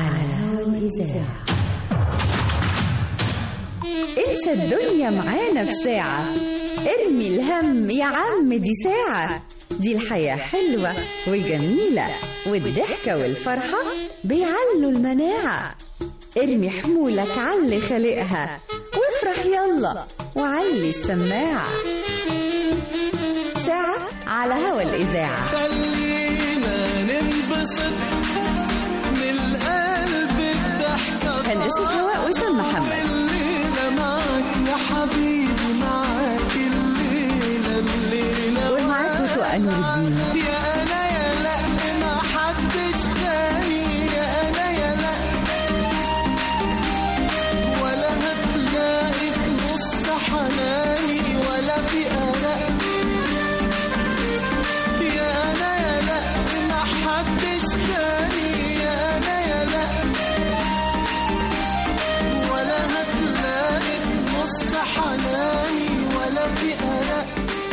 على هوا الإذاعة انسى الدنيا معانا في ساعة ارمي الهم يا عم دي ساعة دي الحياة حلوة وجميلة والضحكة والفرحة بيعلوا المناعة ارمي حمولك علي خلقها وافرح يلا وعلي السماعة ساعة على هوا الإذاعة خلينا ننبسط من القلب الضحكة هندسة هواء وسام محمد الليلة معك يا حبيبي معك الليلة الليلة ومعاكم سؤال نور الدين يا أنا يا لا ما حدش تاني يا أنا يا لا ولا هتلاقي في نص حناني ولا في قلق يا أنا يا لا ما حدش تاني يا أنا يا لا ولا هتلاقي في نص حناني ولا في قلق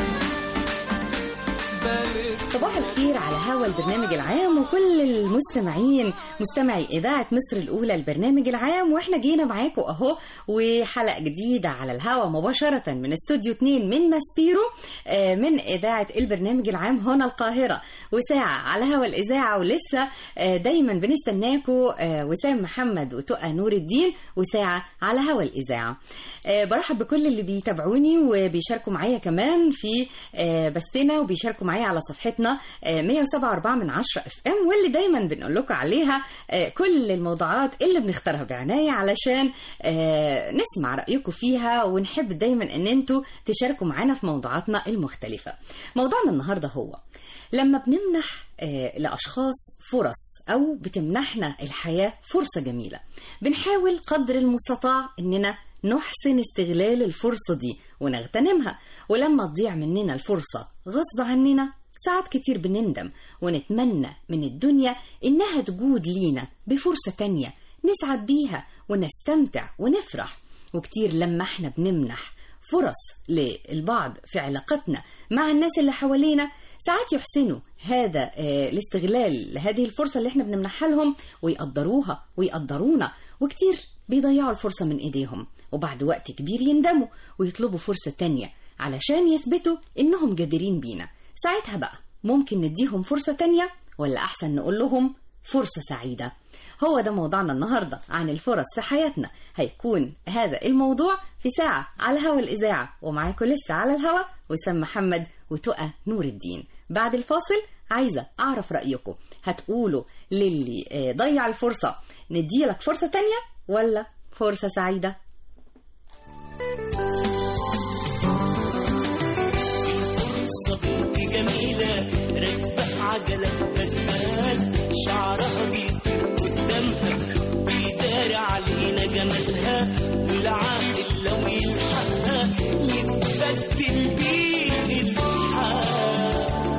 بالك صباح الخير على هوا البرنامج العام وكل المستمعين مستمعي إذاعة مصر الأولى البرنامج العام وإحنا جينا معاكم أهو وحلقة جديدة على الهوا مباشرة من استوديو 2 من ماسبيرو آه، من إذاعة البرنامج العام هنا القاهرة وساعة على هوا الإذاعة ولسه آه، دايما بنستناكم آه، وسام محمد وتقى نور الدين وساعة على هوا الإذاعة آه، برحب بكل اللي بيتابعوني وبيشاركوا معايا كمان في آه، بثنا وبيشاركوا معايا على صفحتنا آه، 107.4 من 10 اف ام واللي دايما بنقول لكم عليها آه، كل الموضوعات اللي بنختارها بعناية علشان آه، نسمع رأيكم فيها ونحب دايما ان انتوا تشاركوا معانا في موضوعاتنا المختلفة موضوعنا النهاردة هو لما بنمنح آه، لأشخاص فرص أو بتمنحنا الحياة فرصة جميلة بنحاول قدر المستطاع إننا نحسن استغلال الفرصة دي ونغتنمها ولما تضيع مننا الفرصة غصب عننا ساعات كتير بنندم ونتمنى من الدنيا إنها تجود لينا بفرصة تانية نسعد بيها ونستمتع ونفرح وكتير لما احنا بنمنح فرص للبعض في علاقتنا مع الناس اللي حوالينا ساعات يحسنوا هذا آه، الاستغلال لهذه الفرصة اللي احنا بنمنحها لهم ويقدروها ويقدرونا وكتير بيضيعوا الفرصة من ايديهم وبعد وقت كبير يندموا ويطلبوا فرصة تانية علشان يثبتوا انهم جديرين بينا ساعتها بقى ممكن نديهم فرصة تانية ولا احسن نقول لهم فرصة سعيدة هو ده موضوعنا النهاردة عن الفرص في حياتنا هيكون هذا الموضوع في ساعة على هوا الإذاعة ومعاكم لسه على الهوا وسام محمد وتقى نور الدين بعد الفاصل عايزة أعرف رأيكم هتقولوا للي آه، ضيع الفرصة نديلك فرصة تانية ولا فرصة سعيدة صبوت جميلة راكبة عجلة بدال شعرها بيطير قدامها بيدار علينا جمالها والعاقل لو يلحقها يتبدل بيه الحال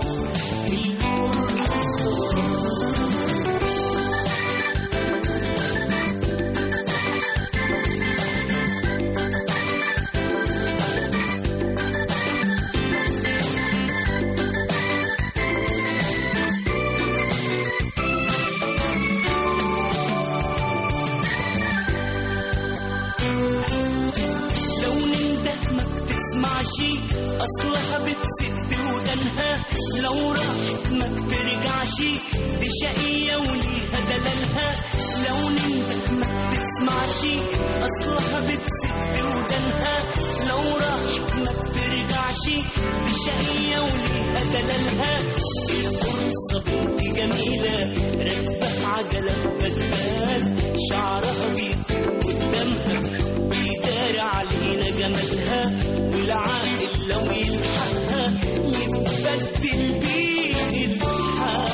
لو ننده ما بتسمعش اصلها بتسد ودنها لو راحت ما بترجعش دي شقية وليها دلالها لو ننده ما بتسمعش اصلها بتسد ودنها لو راحت ما بترجعش دي شقية وليها دلالها الفرصة بنت جميلة راكبة عجلة بدال شعرها بيطير قدامها بيدار علينا جمالها والعاقل لو يلحقها يتبدل بيه الحال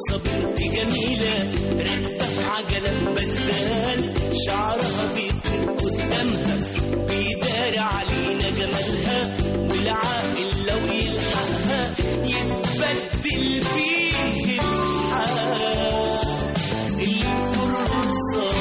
فرصة بنت جميلة راكبة عجلة بدال شعرها بيطير قدامها بيداري علينا جمالها والعاقل لو يلحقها يتبدل فيه الحال الفرصة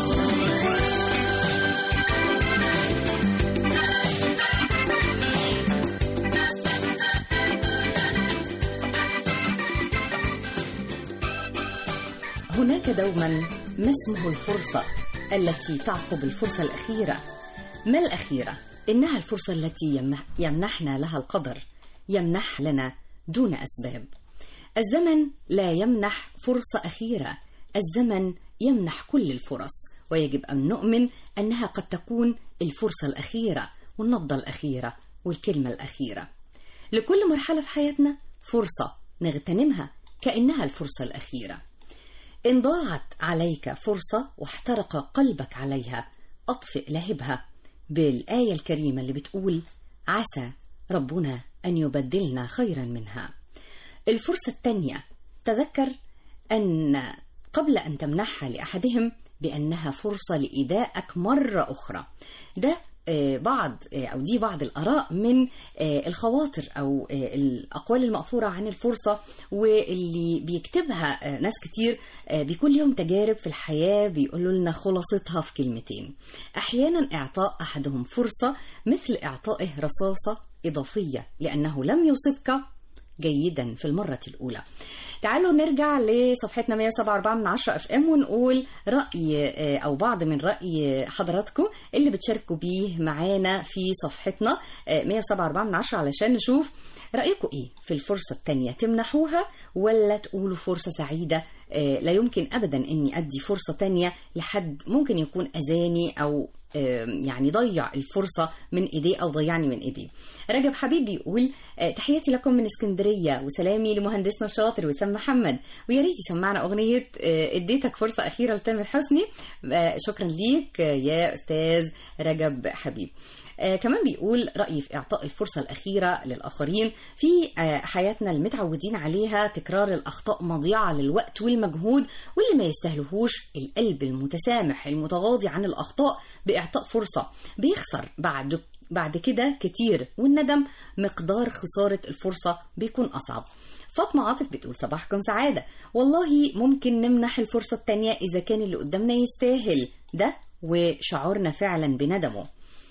هناك دوما ما اسمه الفرصة التي تعقب الفرصة الأخيرة ما الأخيرة؟ إنها الفرصة التي يمنح يمنحنا لها القدر يمنح لنا دون أسباب الزمن لا يمنح فرصة أخيرة الزمن يمنح كل الفرص ويجب أن نؤمن أنها قد تكون الفرصة الأخيرة والنبضة الأخيرة والكلمة الأخيرة لكل مرحلة في حياتنا فرصة نغتنمها كأنها الفرصة الأخيرة إن ضاعت عليك فرصة واحترق قلبك عليها أطفئ لهبها بالآية الكريمة اللي بتقول عسى ربنا أن يبدلنا خيرا منها الفرصة الثانية تذكر أن قبل أن تمنحها لأحدهم بأنها فرصة لإيذائك مرة أخرى ده آه، بعض آه، أو دي بعض الآراء من آه، الخواطر أو آه، الأقوال المأثورة عن الفرصة واللي بيكتبها آه، ناس كتير آه، بيكون لهم تجارب في الحياة بيقولوا لنا خلاصتها في كلمتين أحيانا إعطاء أحدهم فرصة مثل إعطائه رصاصة إضافية لأنه لم يصبك جيدا في المرة الأولى تعالوا نرجع لصفحتنا 174 من 10 اف ام ونقول رأي آه، أو بعض من رأي حضراتكم اللي بتشاركوا بيه معانا في صفحتنا آه، 174 من 10 علشان نشوف رأيكم إيه في الفرصة التانية تمنحوها ولا تقولوا فرصة سعيدة آه، لا يمكن أبدا إني أدي فرصة تانية لحد ممكن يكون أذاني أو آه، يعني ضيع الفرصة من ايديه او ضيعني من ايديه. رجب حبيب بيقول آه، تحياتي لكم من اسكندريه وسلامي لمهندسنا الشاطر وسام محمد ويا ريت يسمعنا اغنيه آه، اديتك فرصه اخيره لتامر حسني آه، شكرا ليك آه، يا استاذ رجب حبيب. آه كمان بيقول رأيي في إعطاء الفرصة الأخيرة للآخرين في آه حياتنا المتعودين عليها تكرار الأخطاء مضيعة للوقت والمجهود واللي ما يستاهلوهوش القلب المتسامح المتغاضي عن الأخطاء بإعطاء فرصة بيخسر بعد بعد كده كتير والندم مقدار خسارة الفرصة بيكون أصعب فاطمة عاطف بتقول صباحكم سعادة والله ممكن نمنح الفرصة التانية إذا كان اللي قدامنا يستاهل ده وشعورنا فعلا بندمه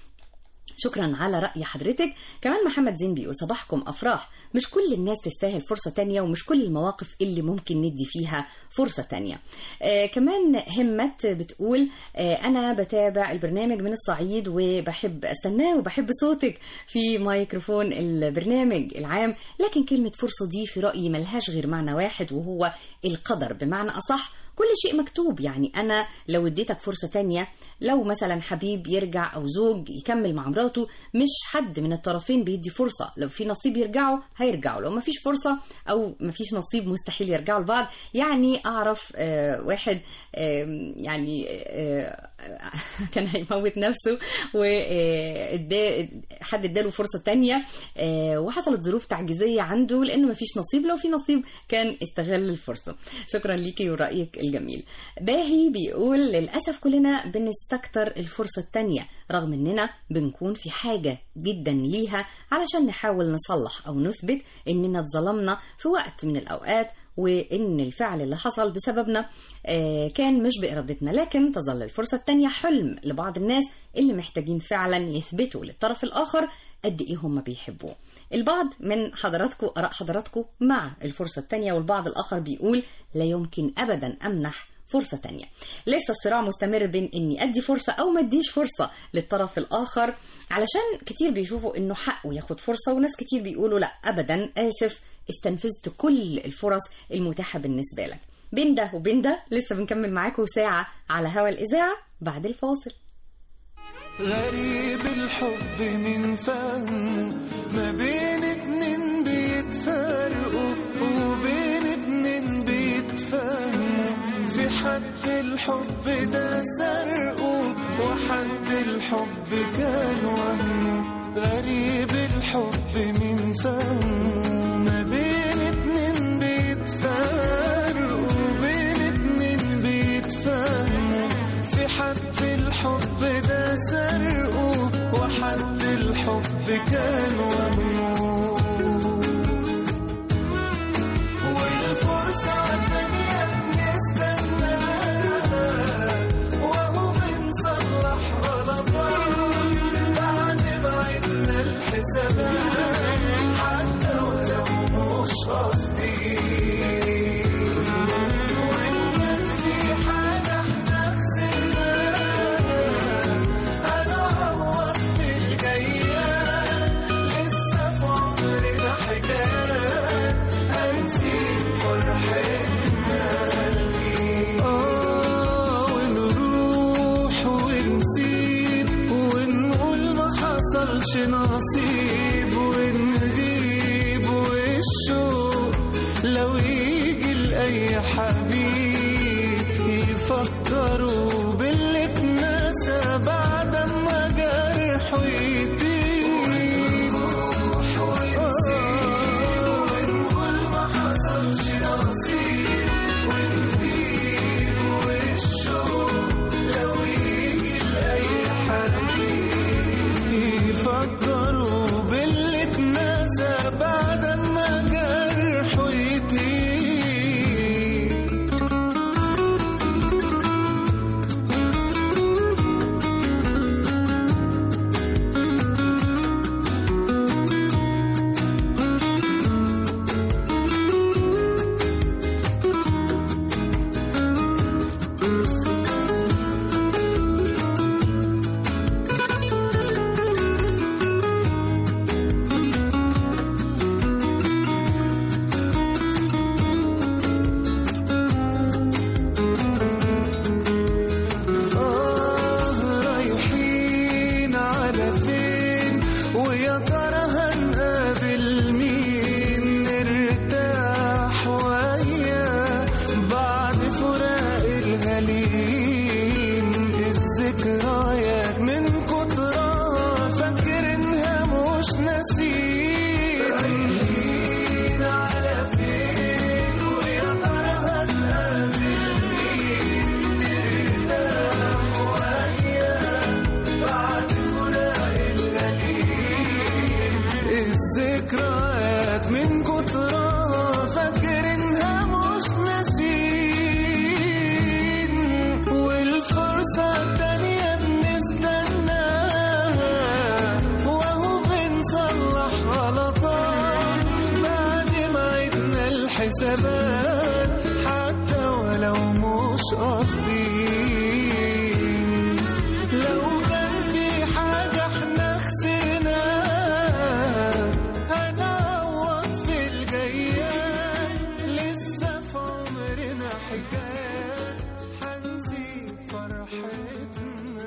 شكرا على رأي حضرتك كمان محمد زين بيقول صباحكم أفراح مش كل الناس تستاهل فرصة تانية ومش كل المواقف اللي ممكن ندي فيها فرصة تانية آه كمان همت بتقول آه أنا بتابع البرنامج من الصعيد وبحب أستناه وبحب صوتك في ميكروفون البرنامج العام لكن كلمة فرصة دي في رأيي ملهاش غير معنى واحد وهو القدر بمعنى أصح كل شيء مكتوب يعني أنا لو اديتك فرصة تانية لو مثلا حبيب يرجع أو زوج يكمل مع مراته مش حد من الطرفين بيدي فرصة لو في نصيب يرجعوا هيرجعوا لو ما فيش فرصة أو ما فيش نصيب مستحيل يرجعوا لبعض يعني أعرف آه واحد آه يعني آه كان هيموت نفسه وحد اداله فرصة تانية آه وحصلت ظروف تعجيزية عنده لأنه ما فيش نصيب لو في نصيب كان استغل الفرصة شكرا ليكي ورأيك الجميل باهي بيقول للأسف كلنا بنستكتر الفرصة التانية رغم اننا بنكون في حاجة جدا ليها علشان نحاول نصلح او نثبت اننا اتظلمنا في وقت من الاوقات وان الفعل اللي حصل بسببنا آه، كان مش بارادتنا لكن تظل الفرصة التانية حلم لبعض الناس اللي محتاجين فعلا يثبتوا للطرف الاخر قد ايه هم بيحبوه البعض من حضراتكم اراء حضراتكم مع الفرصة التانية والبعض الاخر بيقول لا يمكن ابدا امنح فرصة تانية لسه الصراع مستمر بين اني ادي فرصة او ما اديش فرصة للطرف الاخر علشان كتير بيشوفوا انه حقه ياخد فرصة وناس كتير بيقولوا لا ابدا اسف استنفذت كل الفرص المتاحة بالنسبة لك بين ده وبين ده لسه بنكمل معاكم ساعة على هوا الإذاعة بعد الفاصل غريب الحب من فهمه ما بين اتنين بيتفرقوا وبين اتنين بيتفهموا في حد الحب ده سرقه وحد الحب كان وهمه غريب الحب من فهمه ما بين اتنين بيتفرقوا حصلش نصيب ونغيب والشوق لو يجي لأي حبيب يفكروا باللي اتنسى بعد ما جرحه يطيب ونسيب ونقول ما حصلش نصيب ونغيب والشوق لو يجي لأي حبيب يفكروا باللي اتنسى بعد ما جرحه يطيب آه رايحين على فين ويا ترى هنقابل مين نرتاح وياه بعد فراق الغاليين الذكريات من كترها فاكرينها مش ناسين رايحين على فين ويا ترى هنقابل الذكريات من كترها فاكرينها مش ناسين والفرصة التانية بنستناها وهو بنصلح غلطات بعد ما عدنا الحسابات حتى ولو مش قاصدين لو كان في حاجة احنا خسرناها هنعوض في الجايات لسه في عمرنا حكايات هنسيب فرحتنا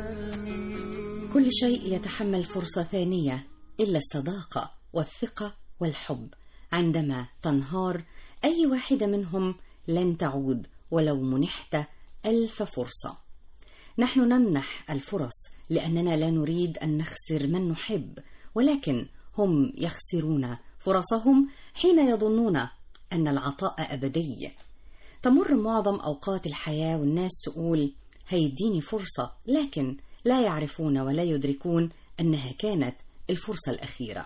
لمين كل شيء يتحمل فرصة ثانية إلا الصداقة والثقة والحب عندما تنهار أي واحدة منهم لن تعود ولو منحت ألف فرصة نحن نمنح الفرص لأننا لا نريد أن نخسر من نحب ولكن هم يخسرون فرصهم حين يظنون أن العطاء أبدي تمر معظم أوقات الحياة والناس تقول هيديني فرصة لكن لا يعرفون ولا يدركون أنها كانت الفرصة الأخيرة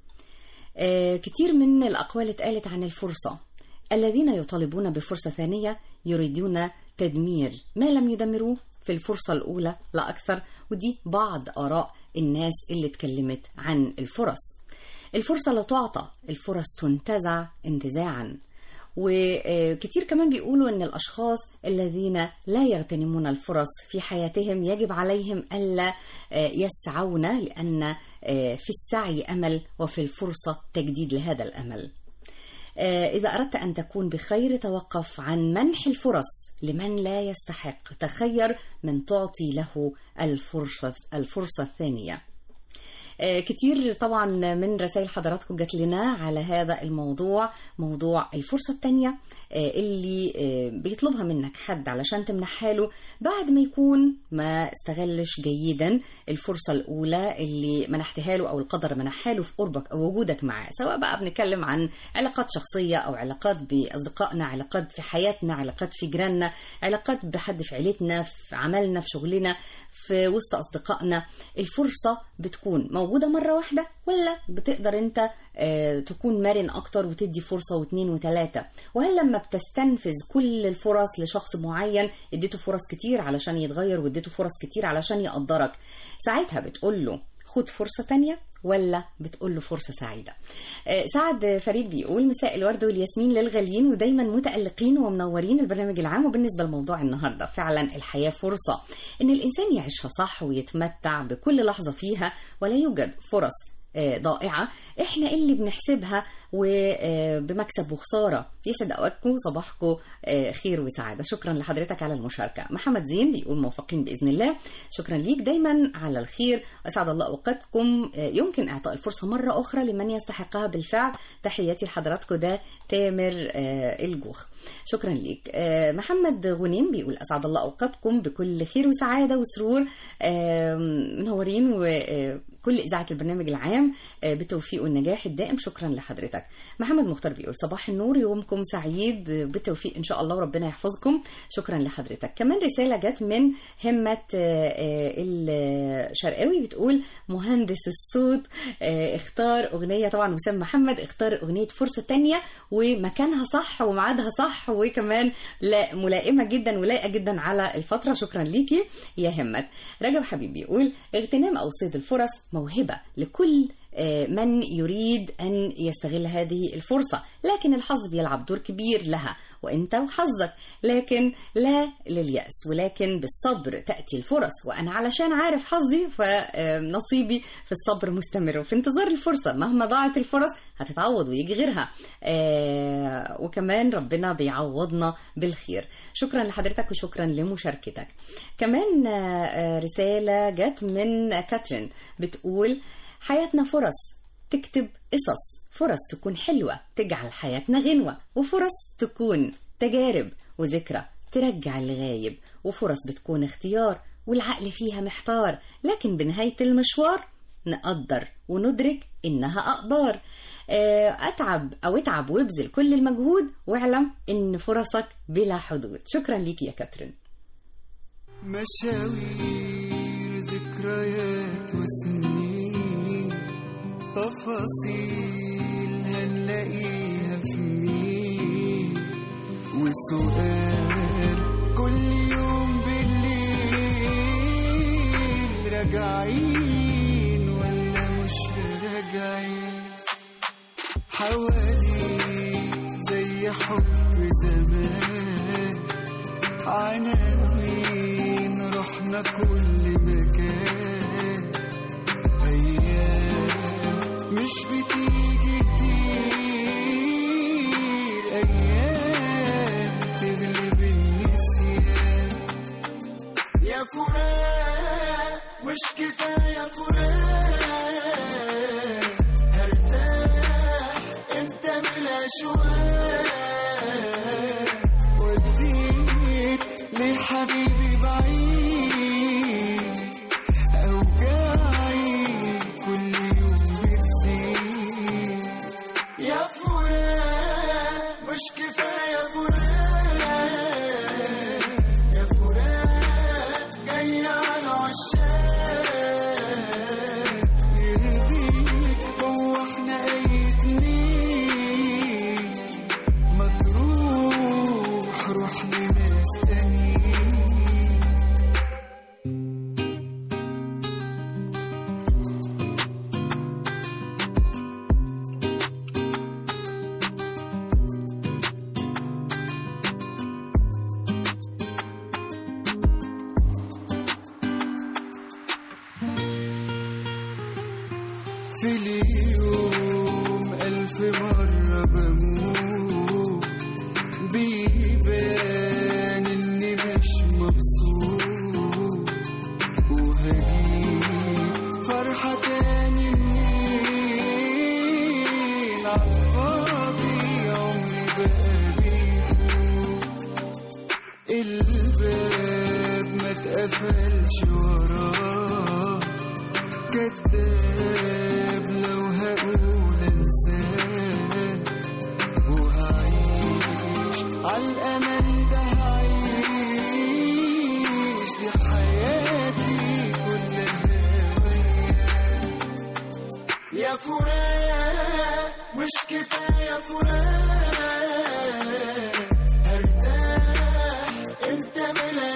آه، كتير من الأقوال اتقالت عن الفرصة الذين يطالبون بفرصة ثانية يريدون تدمير ما لم يدمروه في الفرصة الأولى لا أكثر ودي بعض آراء الناس اللي اتكلمت عن الفرص الفرصة لا تعطى الفرص تنتزع انتزاعا وكتير كمان بيقولوا ان الاشخاص الذين لا يغتنمون الفرص في حياتهم يجب عليهم الا يسعون لان في السعي امل وفي الفرصه تجديد لهذا الامل. إذا أردت أن تكون بخير توقف عن منح الفرص لمن لا يستحق تخير من تعطي له الفرصة, الفرصة الثانية آه، كتير طبعا من رسائل حضراتكم جات لنا على هذا الموضوع موضوع الفرصة التانية آه، اللي آه، بيطلبها منك حد علشان تمنحها له بعد ما يكون ما استغلش جيدا الفرصة الأولى اللي منحتها له أو القدر منحها له في قربك أو وجودك معاه سواء بقى بنتكلم عن علاقات شخصية أو علاقات بأصدقائنا علاقات في حياتنا علاقات في جيراننا علاقات بحد في عيلتنا في عملنا في شغلنا في وسط أصدقائنا الفرصة بتكون موجودة مرة واحدة ولا بتقدر أنت آه، تكون مرن أكتر وتدي فرصة واثنين وثلاثة وهل لما بتستنفذ كل الفرص لشخص معين اديته فرص كتير علشان يتغير واديته فرص كتير علشان يقدرك ساعتها بتقول له خد فرصة تانية ولا بتقول له فرصة سعيدة آه، سعد فريد بيقول مساء الورد والياسمين للغاليين ودايما متألقين ومنورين البرنامج العام وبالنسبة لموضوع النهاردة فعلا الحياة فرصة ان الانسان يعيشها صح ويتمتع بكل لحظة فيها ولا يوجد فرص آه، ضائعة احنا اللي بنحسبها وبمكسب وخسارة يسعد اوقاتكم صباحكم آه، خير وسعادة شكرا لحضرتك على المشاركة محمد زين بيقول موفقين بإذن الله شكرا ليك دايما على الخير أسعد الله أوقاتكم آه، يمكن إعطاء الفرصة مرة أخرى لمن يستحقها بالفعل تحياتي لحضراتكم ده تامر آه، الجوخ شكرا ليك آه، محمد غنيم بيقول أسعد الله أوقاتكم بكل خير وسعادة وسرور آه، منورين وكل إذاعة البرنامج العام آه، بالتوفيق والنجاح الدائم شكرا لحضرتك محمد مختار بيقول صباح النور يومكم سعيد آه، بالتوفيق إن شاء الله وربنا يحفظكم شكرا لحضرتك كمان رسالة جت من همة آه، آه، الشرقاوي بتقول مهندس الصوت آه، اختار أغنية طبعا وسام محمد اختار أغنية فرصة تانية ومكانها صح وميعادها صح وكمان لا ملائمة جدا ولايقة جدا على الفترة شكرا ليكي يا همت رجب حبيب بيقول اغتنام أو صيد الفرص موهبة لكل آه، من يريد أن يستغل هذه الفرصة لكن الحظ بيلعب دور كبير لها وأنت وحظك لكن لا لليأس ولكن بالصبر تأتي الفرص وأنا علشان عارف حظي فنصيبي في الصبر مستمر وفي انتظار الفرصة مهما ضاعت الفرص هتتعوض ويجي غيرها آه، وكمان ربنا بيعوضنا بالخير شكرا لحضرتك وشكرا لمشاركتك كمان آه، آه، رسالة جت من كاترين بتقول حياتنا فرص تكتب قصص فرص تكون حلوة تجعل حياتنا غنوة وفرص تكون تجارب وذكرى ترجع الغايب وفرص بتكون اختيار والعقل فيها محتار لكن بنهاية المشوار نقدر وندرك إنها أقدار آه، أتعب أو اتعب وابذل كل المجهود واعلم إن فرصك بلا حدود شكرا ليك يا كاترين مشاوير ذكريات وسنين تفاصيل هنلاقيها في مين وسؤال كل يوم بالليل راجعين ولا مش راجعين حواليك زي حب زمان عناوين رحنا كل مكان أيام مش بتيجي كتير أيام تغلب النسيان يا فراق مش كفاية فراق هرتاح انت بلا شوال وديت لحبيبي بعيد أوجاعي كل يوم بتزيد يا فراق مش كفاية فراق يا فراق جاي على عشاق يرضيك هو احنا اي اتنين ما تروح روح لناس تانيين في اليوم ألف مرة بموت بيبان إني مش مبسوط وهجيب فرحة تاني منين عالفاضي عمري بقى بيفوت الباب ما اتقفلش وراه كداب لو هقول انساه وهعيش عالامل ده هعيش دي حياتي كلها وياه يا فراق مش كفايه فراق هرتاح انت بلا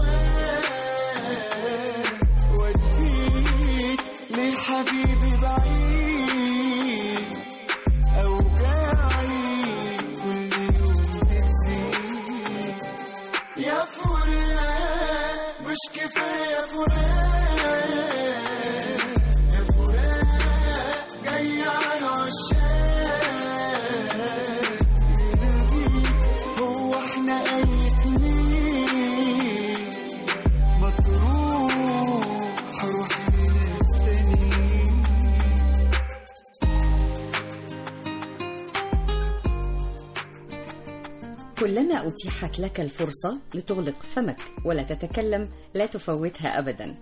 شوال وديك لحبيبي بعيد أوجاعي كل يوم بتزيد يا فراق مش كفاية فراق يا فراق كلما أتيحت لك الفرصة لتغلق فمك ولا تتكلم لا تفوتها أبدا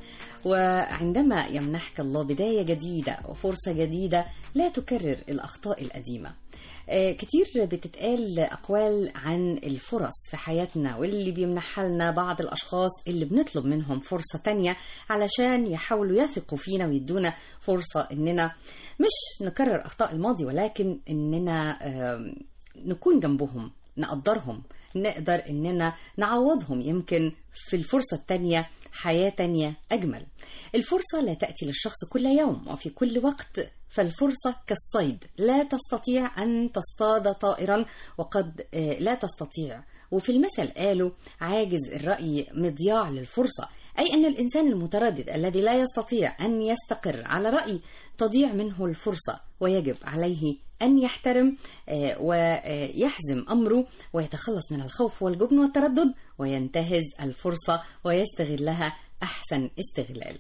وعندما يمنحك الله بداية جديدة وفرصة جديدة لا تكرر الأخطاء القديمة آه، كتير بتتقال أقوال عن الفرص في حياتنا واللي بيمنحها لنا بعض الأشخاص اللي بنطلب منهم فرصة تانية علشان يحاولوا يثقوا فينا ويدونا فرصة إننا مش نكرر أخطاء الماضي ولكن إننا آم، نكون جنبهم نقدرهم نقدر إننا نعوضهم يمكن في الفرصة التانية حياة تانية أجمل الفرصة لا تأتي للشخص كل يوم وفي كل وقت فالفرصة كالصيد لا تستطيع أن تصطاد طائرا وقد آه، لا تستطيع وفي المثل قالوا عاجز الرأي مضياع للفرصة أي أن الإنسان المتردد الذي لا يستطيع أن يستقر على رأي تضيع منه الفرصة ويجب عليه أن يحترم آه، ويحزم أمره ويتخلص من الخوف والجبن والتردد وينتهز الفرصة ويستغلها أحسن استغلال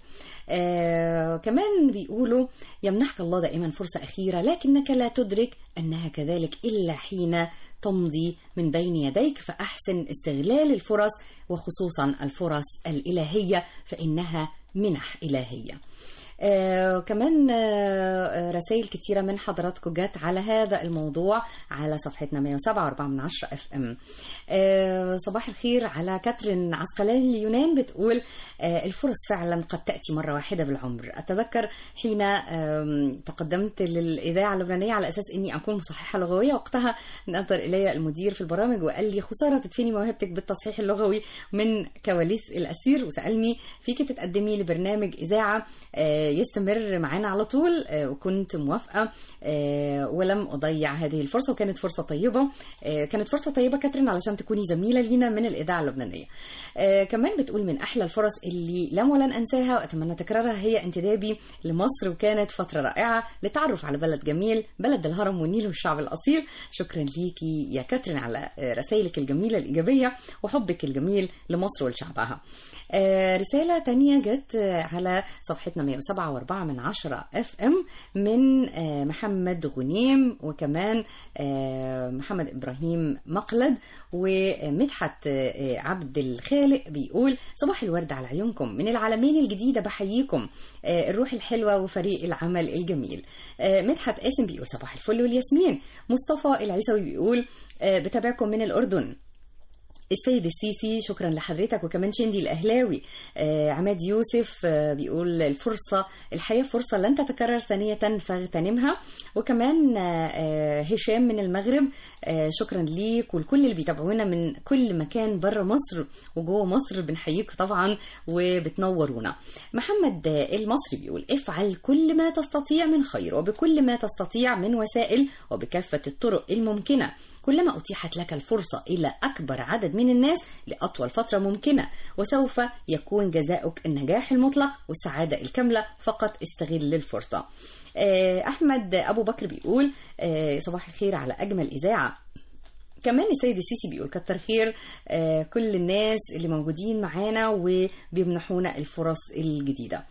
آه كمان بيقولوا يمنحك الله دائما فرصة أخيرة لكنك لا تدرك أنها كذلك إلا حين تمضي من بين يديك فأحسن استغلال الفرص وخصوصا الفرص الإلهية فإنها منح إلهية آه كمان آه رسائل كتيرة من حضراتكم جت على هذا الموضوع على صفحتنا 107 4 من 10 اف ام آه صباح الخير على كاترين عسقلاني اليونان بتقول آه الفرص فعلا قد تأتي مرة واحدة بالعمر أتذكر حين آم، تقدمت للإذاعة اللبنانية على أساس أني أكون مصححة لغوية وقتها نظر إلي المدير في البرامج وقال لي خسارة تدفني موهبتك بالتصحيح اللغوي من كواليس الأسير وسألني فيك تتقدمي لبرنامج إذاعة آه، يستمر معانا على طول آه، وكنت موافقة آه، ولم أضيع هذه الفرصة وكانت فرصة طيبة آه، كانت فرصة طيبة كاترين علشان تكوني زميلة لينا من الإذاعة اللبنانية آه، كمان بتقول من أحلى الفرص اللي لم ولن أنساها وأتمنى تكرارها هي انتدابي لمصر وكانت فترة رائعة للتعرف على بلد جميل بلد الهرم والنيل والشعب الأصيل شكرا ليكي يا كاترين على آه، رسائلك الجميلة الإيجابية وحبك الجميل لمصر ولشعبها آه، رسالة تانية جت آه، على صفحتنا 107 و4 من 10 اف ام من آه، محمد غنيم وكمان آه، محمد ابراهيم مقلد ومدحت آه، عبد الخالق بيقول صباح الورد على عيونكم من العالمين الجديدة بحييكم آه، الروح الحلوة وفريق العمل الجميل آه، مدحت قاسم بيقول صباح الفل والياسمين مصطفى العيسوي بيقول آه، بتابعكم من الأردن السيد السيسي شكرا لحضرتك وكمان شندي الاهلاوي آه عماد يوسف آه بيقول الفرصه الحياه فرصه لن تتكرر ثانيه فاغتنمها وكمان آه آه، هشام من المغرب آه شكرا ليك ولكل اللي بيتابعونا من كل مكان بره مصر وجوه مصر بنحييكم طبعا وبتنورونا محمد آه، المصري بيقول افعل كل ما تستطيع من خير وبكل ما تستطيع من وسائل وبكافه الطرق الممكنه كلما أتيحت لك الفرصة إلى أكبر عدد من الناس لأطول فترة ممكنة وسوف يكون جزاؤك النجاح المطلق والسعادة الكاملة فقط استغل الفرصة آه، أحمد أبو بكر بيقول آه، صباح الخير على أجمل إذاعة كمان السيد السيسي بيقول كتر خير آه، كل الناس اللي موجودين معانا وبيمنحونا الفرص الجديدة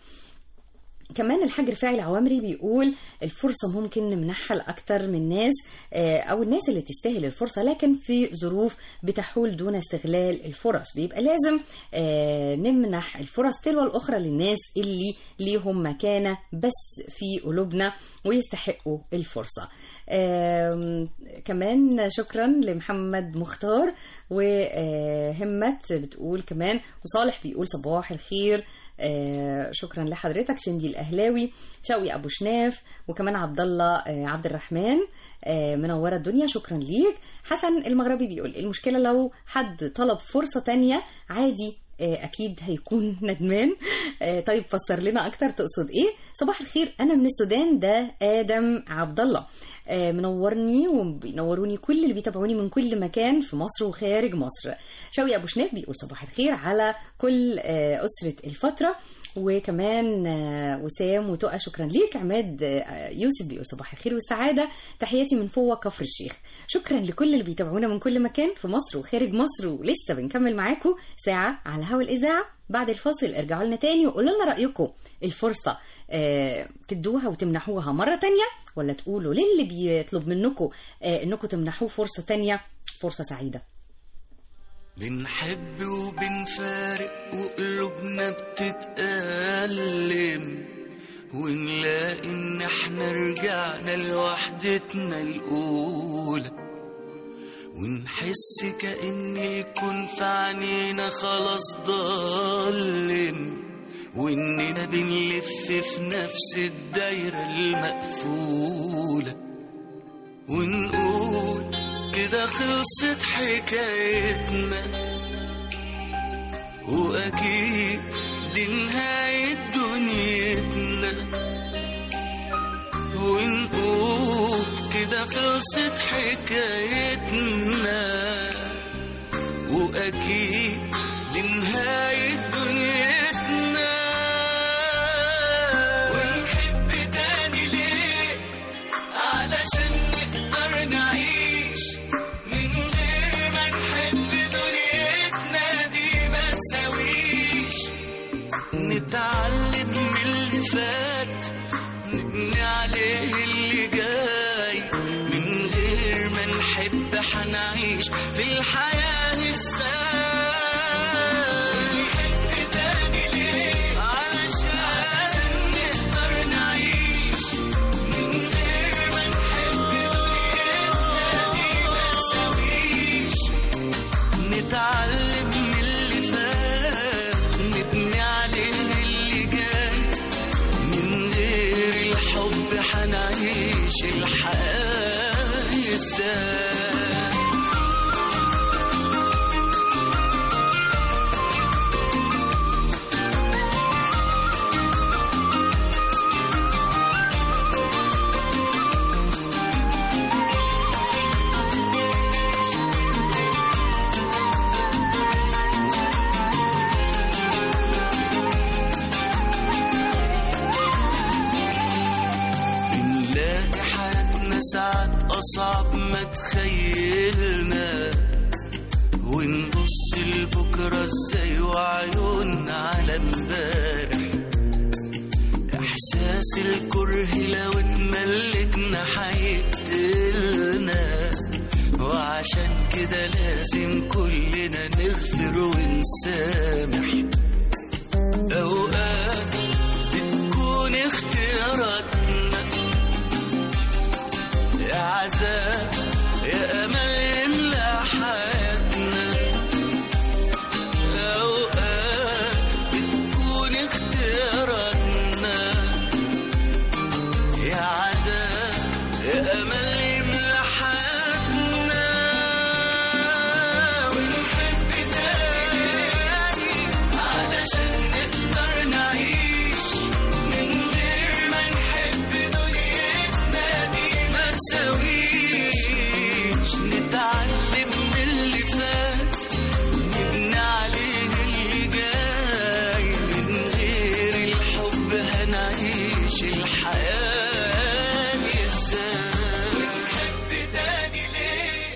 كمان الحاج رفاعي العوامري بيقول الفرصة ممكن نمنحها لأكتر من ناس آه، أو الناس اللي تستاهل الفرصة لكن في ظروف بتحول دون استغلال الفرص بيبقى لازم آه، نمنح الفرص تلو الأخرى للناس اللي ليهم مكانة بس في قلوبنا ويستحقوا الفرصة آم، كمان شكرا لمحمد مختار وهمت بتقول كمان وصالح بيقول صباح الخير آه، شكرا لحضرتك شندي الاهلاوي شوقي ابو شناف وكمان عبد الله آه، عبد الرحمن آه، منوره الدنيا شكرا ليك حسن المغربي بيقول المشكله لو حد طلب فرصه تانية عادي آه، اكيد هيكون ندمان آه، طيب فسر لنا اكتر تقصد ايه صباح الخير انا من السودان ده ادم عبد الله آه، منورني وبينوروني كل اللي بيتابعوني من كل مكان في مصر وخارج مصر شوقي ابو شناف بيقول صباح الخير على كل آه، اسره الفتره وكمان آه، وسام وتقى شكرا ليك عماد آه، يوسف بيقول صباح الخير والسعاده تحياتي من فوق كفر الشيخ شكرا لكل اللي بيتابعونا من كل مكان في مصر وخارج مصر ولسه بنكمل معاكم ساعه على هوا الاذاعه بعد الفاصل ارجعوا لنا تاني وقولوا لنا رايكم الفرصه آه، تدوها وتمنحوها مره تانية ولا تقولوا للي بيطلب منكم آه، انكم تمنحوه فرصه تانية فرصه سعيده بنحب وبنفارق وقلوبنا بتتألم ونلاقي ان احنا رجعنا لوحدتنا الاولى ونحس كأن الكون في عينينا خلاص ضلم وإننا بنلف في نفس الدايرة المقفولة ونقول كده خلصت حكايتنا وأكيد دي نهاية دنيتنا ونقول كده خلصت حكايتنا وأكيد دي نهاية دنيتنا ونحب تاني ليه علشان نقدر نعيش من غير ما نحب دنيتنا دي ما تساويش نتعلم من اللي فات نبني عليه اللي جاي من غير ما نحب حنعيش في الحياة ازاي نحب تاني ليه علشان نقدر نعيش من غير ما نحب دنيتنا دي ما تساويش نتعلم من اللي فات نبني عليه اللي جاي من غير الحب حنعيش الحياة ازاي بنلاقي حياتنا ساعات أصعب ما تخيلنا ونبص لبكرة ازاي وعيوننا على امبارح إحساس الكره لو اتملكنا هيقتلنا وعشان كده لازم كلنا نغفر ونسامح أوقات بتكون اختياراتنا يا عذاب يا أمل يملى حياتنا أوقات بتكون اختياراتنا يا عذاب يا أمل يملى حياتنا ونحب تاني علشان نقدر نعيش من غير ما نحب دنيتنا دي ما تساويش نتعلم من اللي فات نبني عليه اللي جاي من غير الحب هنعيش الحياة دي ازاي ونحب تاني ليه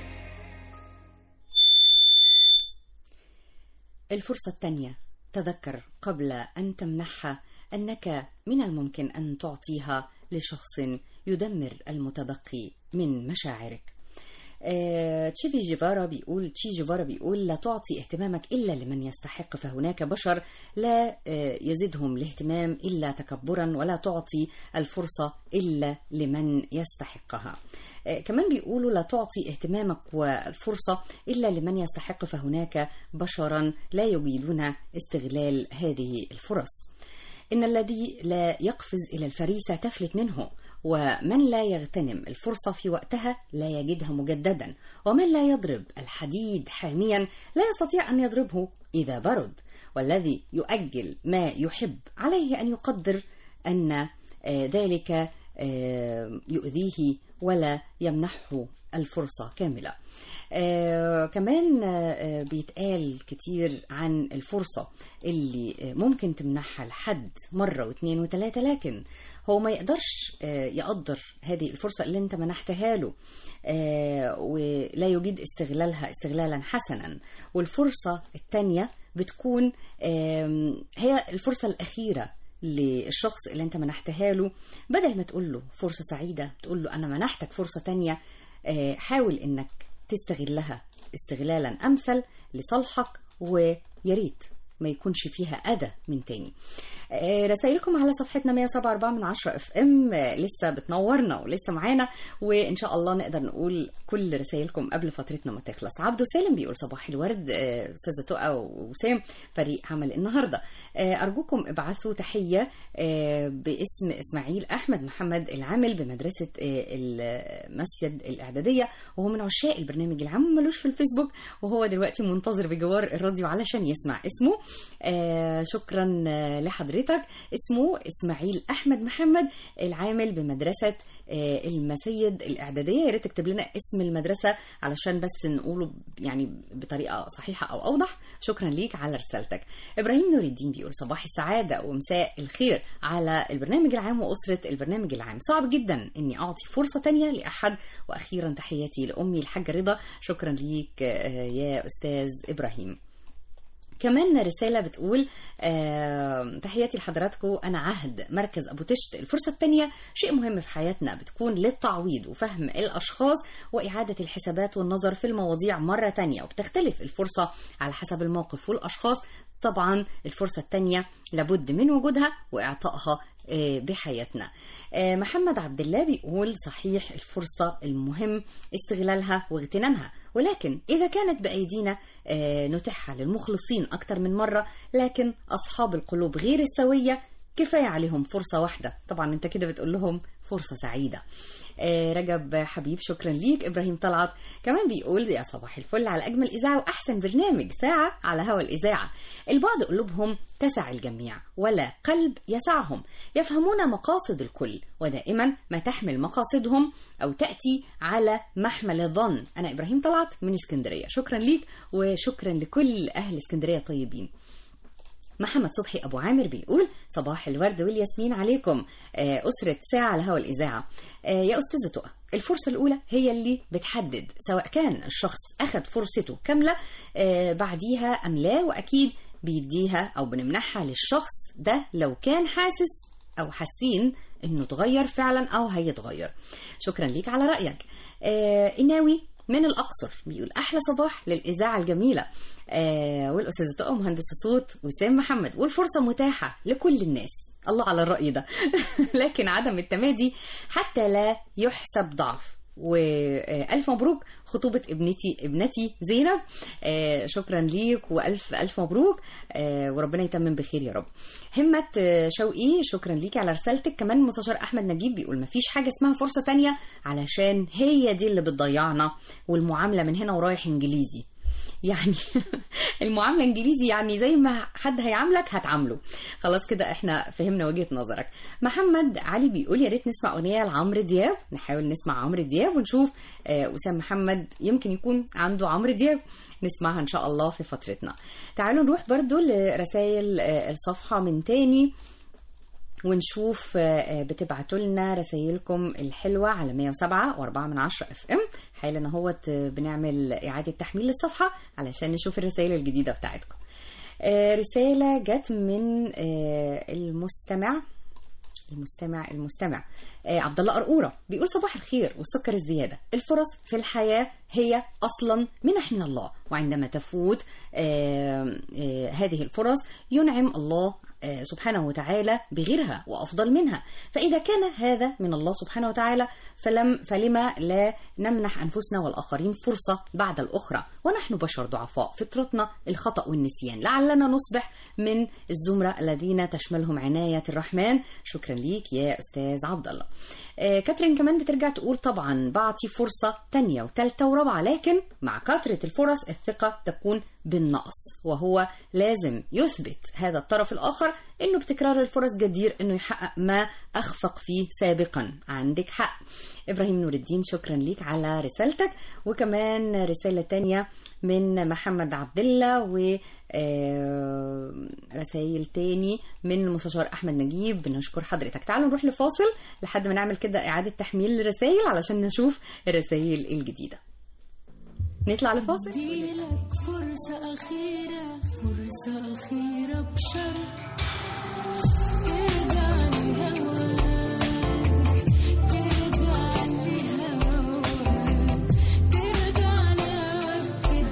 الفرصة الثانية تذكر قبل أن تمنحها أنك من الممكن أن تعطيها لشخص يدمر المتبقي من مشاعرك آه، تشيفي جيفارا بيقول تشي جيفارا بيقول لا تعطي اهتمامك إلا لمن يستحق فهناك بشر لا آه، يزيدهم الاهتمام إلا تكبرا ولا تعطي الفرصة إلا لمن يستحقها آه، كمان بيقولوا لا تعطي اهتمامك والفرصة إلا لمن يستحق فهناك بشرا لا يجيدون استغلال هذه الفرص إن الذي لا يقفز إلى الفريسة تفلت منه ومن لا يغتنم الفرصة في وقتها لا يجدها مجددا ومن لا يضرب الحديد حاميا لا يستطيع أن يضربه إذا برد والذي يؤجل ما يحب عليه أن يقدر أن آه، ذلك آه، يؤذيه ولا يمنحه الفرصة كاملة آه كمان آه بيتقال كتير عن الفرصة اللي آه ممكن تمنحها لحد مرة واثنين وثلاثة لكن هو ما يقدرش آه يقدر هذه الفرصة اللي انت منحتها له آه ولا يجيد استغلالها استغلالا حسنا والفرصة الثانية بتكون آه هي الفرصة الأخيرة للشخص اللي انت منحتها له بدل ما تقول له فرصة سعيدة تقول له أنا منحتك فرصة تانية آه، حاول إنك تستغلها استغلالا أمثل لصالحك ويا ريت ما يكونش فيها أذى من تاني آه، رسائلكم على صفحتنا 107.4 من 10 اف ام لسه بتنورنا ولسه معانا وان شاء الله نقدر نقول كل رسائلكم قبل فترتنا ما تخلص عبدو سالم بيقول صباح الورد آه، استاذه تقى وسام فريق عمل النهارده آه، ارجوكم ابعثوا تحيه آه، باسم اسماعيل احمد محمد العامل بمدرسه آه، المسجد الاعداديه وهو من عشاق البرنامج العام ملوش في الفيسبوك وهو دلوقتي منتظر بجوار الراديو علشان يسمع اسمه آه، شكرا آه، لحضرتك اسمه اسماعيل احمد محمد العامل بمدرسه آه، المسيد الاعداديه يا ريت تكتب لنا اسم المدرسه علشان بس نقوله يعني بطريقه صحيحه او اوضح شكرا ليك على رسالتك ابراهيم نور الدين بيقول صباح السعاده ومساء الخير على البرنامج العام واسره البرنامج العام صعب جدا اني اعطي فرصه تانية لاحد واخيرا تحياتي لامي الحاجه رضا شكرا ليك آه، يا استاذ ابراهيم كمان رسالة بتقول آه تحياتي لحضراتكم أنا عهد مركز أبو تشت الفرصة الثانية شيء مهم في حياتنا بتكون للتعويض وفهم الأشخاص وإعادة الحسابات والنظر في المواضيع مرة تانية وبتختلف الفرصة على حسب الموقف والأشخاص طبعا الفرصة الثانية لابد من وجودها وإعطائها آه، بحياتنا آه، محمد عبد الله بيقول صحيح الفرصة المهم استغلالها واغتنامها ولكن إذا كانت بأيدينا آه، نتيحها للمخلصين أكتر من مرة لكن أصحاب القلوب غير السوية كفاية عليهم فرصة واحدة طبعا انت كده بتقول لهم فرصة سعيدة آه، رجب حبيب شكرا ليك ابراهيم طلعت كمان بيقول يا صباح الفل على اجمل اذاعه واحسن برنامج ساعه على هوا الاذاعه البعض قلوبهم تسع الجميع ولا قلب يسعهم يفهمون مقاصد الكل ودائما ما تحمل مقاصدهم او تاتي على محمل الظن انا ابراهيم طلعت من اسكندريه شكرا ليك وشكرا لكل اهل اسكندريه طيبين محمد صبحي ابو عامر بيقول صباح الورد والياسمين عليكم آه، اسره ساعه على هوا الاذاعه آه، يا استاذه تقى الفرصه الاولى هي اللي بتحدد سواء كان الشخص اخذ فرصته كامله آه، بعديها ام لا واكيد بيديها او بنمنحها للشخص ده لو كان حاسس او حاسين انه اتغير فعلا او هيتغير شكرا ليك على رايك آه الناوي من الاقصر بيقول احلى صباح للاذاعه الجميله آه والاستاذ طقم مهندس الصوت وسام محمد والفرصه متاحه لكل الناس الله على الراي ده لكن عدم التمادي حتى لا يحسب ضعف والف مبروك خطوبه ابنتي ابنتي زينب آه، شكرا ليك والف الف مبروك آه، وربنا يتمم بخير يا رب همة آه، شوقي شكرا ليكي على رسالتك كمان المستشار احمد نجيب بيقول مفيش حاجه اسمها فرصه تانية علشان هي دي اللي بتضيعنا والمعامله من هنا ورايح انجليزي يعني المعامله انجليزي يعني زي ما حد هيعاملك هتعامله خلاص كده احنا فهمنا وجهه نظرك محمد علي بيقول يا ريت نسمع اغنيه لعمرو دياب نحاول نسمع عمرو دياب ونشوف آه، وسام محمد يمكن يكون عنده عمرو دياب نسمعها ان شاء الله في فترتنا تعالوا نروح برضو لرسائل آه، الصفحه من تاني ونشوف آه، بتبعتوا لنا رسائلكم الحلوة على 107 و4 من 10 اف ام حالا اهوت آه، بنعمل إعادة تحميل للصفحة علشان نشوف الرسائل الجديدة بتاعتكم آه، رسالة جت من آه، المستمع المستمع المستمع آه عبد الله قرقوره بيقول صباح الخير والسكر الزياده الفرص في الحياه هي اصلا منح من الله وعندما تفوت آه آه هذه الفرص ينعم الله آه، سبحانه وتعالى بغيرها وافضل منها فاذا كان هذا من الله سبحانه وتعالى فلم فلما لا نمنح انفسنا والاخرين فرصه بعد الاخرى ونحن بشر ضعفاء فطرتنا الخطا والنسيان لعلنا نصبح من الزمره الذين تشملهم عنايه الرحمن شكرا ليك يا استاذ عبد الله آه، كاترين كمان بترجع تقول طبعا بعطي فرصه تانية وتالتة ورابعه لكن مع كثره الفرص الثقه تكون بالنقص وهو لازم يثبت هذا الطرف الآخر أنه بتكرار الفرص جدير أنه يحقق ما أخفق فيه سابقا عندك حق إبراهيم نور الدين شكرا ليك على رسالتك وكمان رسالة تانية من محمد عبد الله و آه، رسائل تاني من المستشار أحمد نجيب بنشكر حضرتك تعالوا نروح لفاصل لحد ما نعمل كده إعادة تحميل للرسائل علشان نشوف الرسائل الجديدة نطلع لفاصل اديلك فرصة أخيرة فرصة أخيرة بشرط ترجع لهواك ترجع لهواك ترجع لك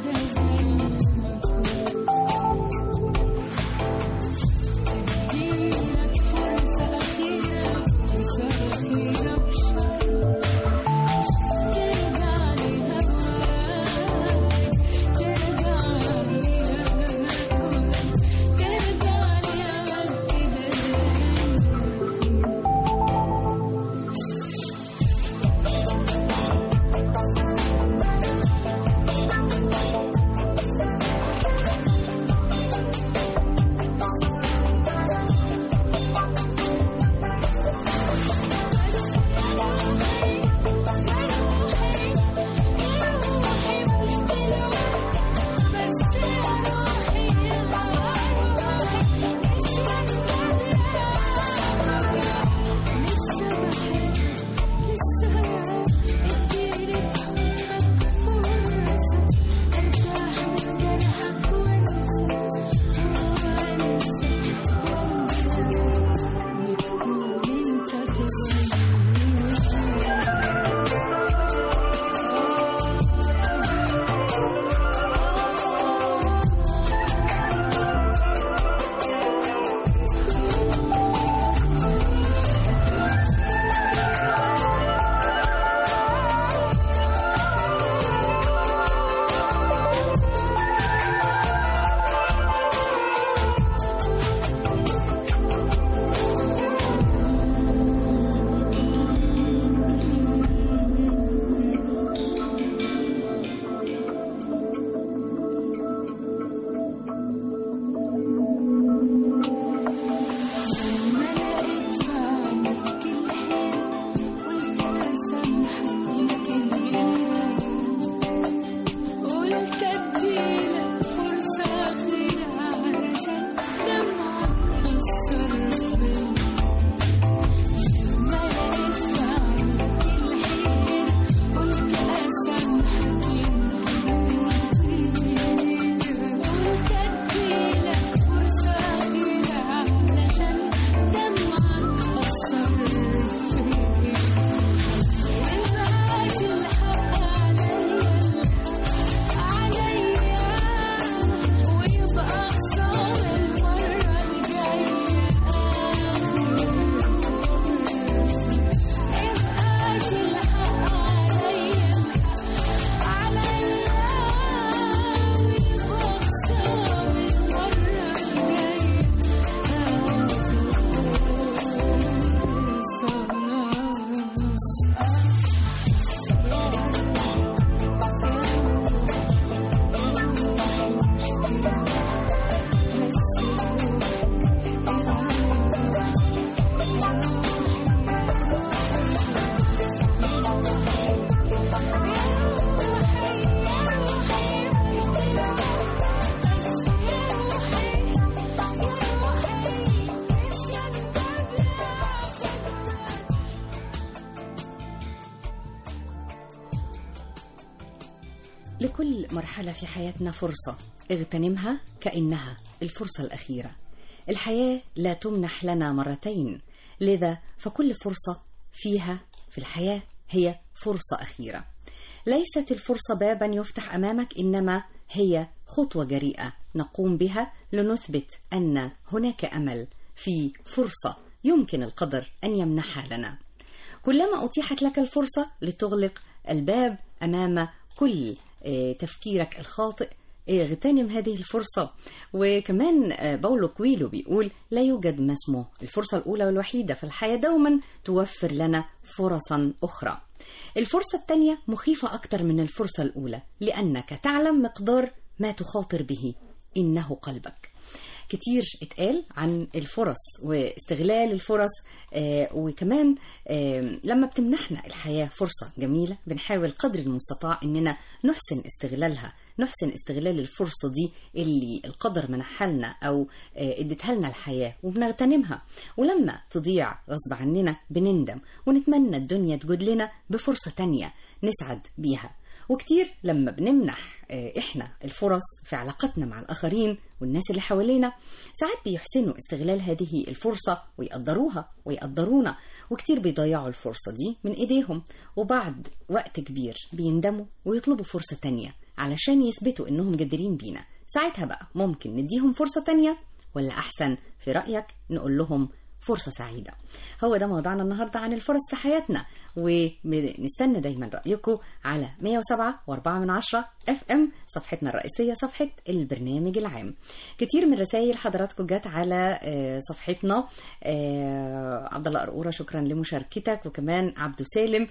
مرحلة في حياتنا فرصة اغتنمها كأنها الفرصة الأخيرة الحياة لا تمنح لنا مرتين لذا فكل فرصة فيها في الحياة هي فرصة أخيرة ليست الفرصة بابا يفتح أمامك إنما هي خطوة جريئة نقوم بها لنثبت أن هناك أمل في فرصة يمكن القدر أن يمنحها لنا كلما أتيحت لك الفرصة لتغلق الباب أمام كل آه، تفكيرك الخاطئ اغتنم هذه الفرصة وكمان آه، باولو كويلو بيقول لا يوجد ما اسمه الفرصة الأولى والوحيدة فالحياة دوما توفر لنا فرصا أخرى الفرصة الثانية مخيفة أكثر من الفرصة الأولى لأنك تعلم مقدار ما تخاطر به إنه قلبك كتير اتقال عن الفرص واستغلال الفرص آه، وكمان آه، لما بتمنحنا الحياة فرصة جميلة بنحاول قدر المستطاع اننا نحسن استغلالها نحسن استغلال الفرصة دي اللي القدر منحها لنا او آه، اديتها لنا الحياة وبنغتنمها ولما تضيع غصب عننا بنندم ونتمنى الدنيا تجود لنا بفرصة تانية نسعد بيها وكتير لما بنمنح آه، احنا الفرص في علاقتنا مع الاخرين والناس اللي حوالينا ساعات بيحسنوا استغلال هذه الفرصة ويقدروها ويقدرونا وكتير بيضيعوا الفرصة دي من ايديهم وبعد وقت كبير بيندموا ويطلبوا فرصة تانية علشان يثبتوا انهم جديرين بينا ساعتها بقى ممكن نديهم فرصة تانية ولا احسن في رأيك نقول لهم فرصة سعيدة هو ده موضوعنا النهاردة عن الفرص في حياتنا ونستنى دايما رأيكم على 107 و4 من عشرة اف ام صفحتنا الرئيسية صفحة البرنامج العام كتير من رسائل حضراتكم جت على آه، صفحتنا آه، عبد الله قرقورة شكرا لمشاركتك وكمان عبدو سالم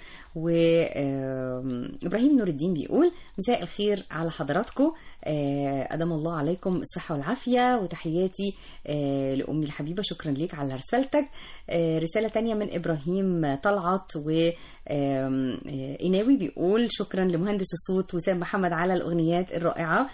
وابراهيم نور الدين بيقول مساء الخير على حضراتكم آه، أدام الله عليكم الصحة والعافية وتحياتي آه، لأمي الحبيبة شكرا ليك على رسالتك آه، رسالة تانية من إبراهيم طلعت و آم، آه، إناوي بيقول شكرا لمهندس الصوت وسام محمد على الأغنيات الرائعة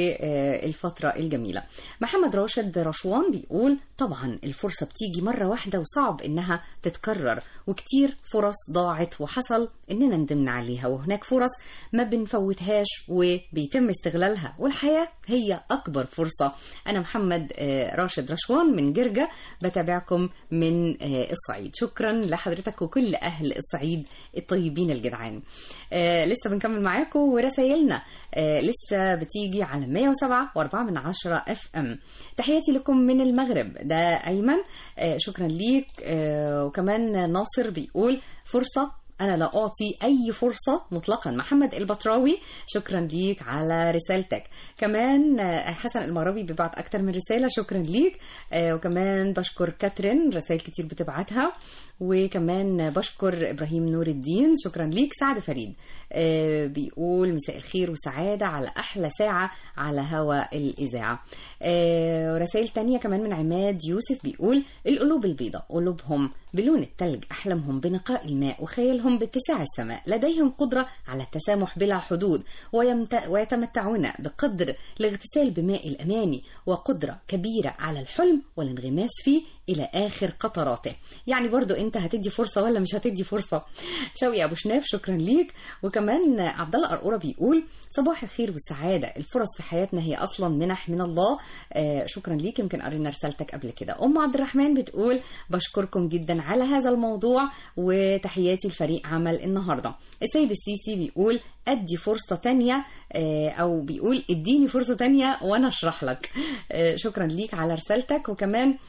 والفترة الجميلة محمد راشد رشوان بيقول طبعا الفرصة بتيجي مرة واحدة وصعب إنها تتكرر وكتير فرص ضاعت وحصل إننا ندمنا عليها وهناك فرص ما بنفوتهاش وبيتم استغلالها والحياة هي أكبر فرصة أنا محمد آه، راشد رشوان من جرجة بتابعكم من آه، الصعيد شكرا لحضرتك وكل أهل الصعيد الطيبين الجدعان آه، لسه بنكمل معاكم ورسايلنا آه، لسه بتيجي على 107 و4 من عشرة اف ام تحياتي لكم من المغرب ده أيمن آه، شكرا ليك آه، وكمان ناصر بيقول فرصة أنا لا أعطي أي فرصة مطلقا محمد البطراوي شكرا ليك على رسالتك كمان آه، حسن المغربي بيبعت أكتر من رسالة شكرا ليك آه، وكمان بشكر كاترين رسائل كتير بتبعتها وكمان بشكر إبراهيم نور الدين شكرا ليك سعد فريد آه، بيقول مساء الخير وسعادة على أحلى ساعة على هوا الإذاعة آه، ورسائل تانية كمان من عماد يوسف بيقول القلوب البيضاء قلوبهم بلون التلج أحلامهم بنقاء الماء وخيالهم باتساع السماء لديهم قدرة على التسامح بلا حدود ويمت... ويتمتعون بقدر الاغتسال بماء الأماني وقدرة كبيرة على الحلم والانغماس فيه إلى آخر قطراته يعني برضو أنت هتدي فرصة ولا مش هتدي فرصة شوقي أبو شناف شكرا ليك وكمان عبد الله قرقورة بيقول صباح الخير والسعادة الفرص في حياتنا هي أصلا منح من الله آه شكرا ليك يمكن قرينا رسالتك قبل كده أم عبد الرحمن بتقول بشكركم جدا على هذا الموضوع وتحياتي لفريق عمل النهاردة السيد السيسي بيقول أدي فرصة تانية آه، أو بيقول اديني فرصة تانية وأنا أشرح لك آه، شكرا ليك على رسالتك وكمان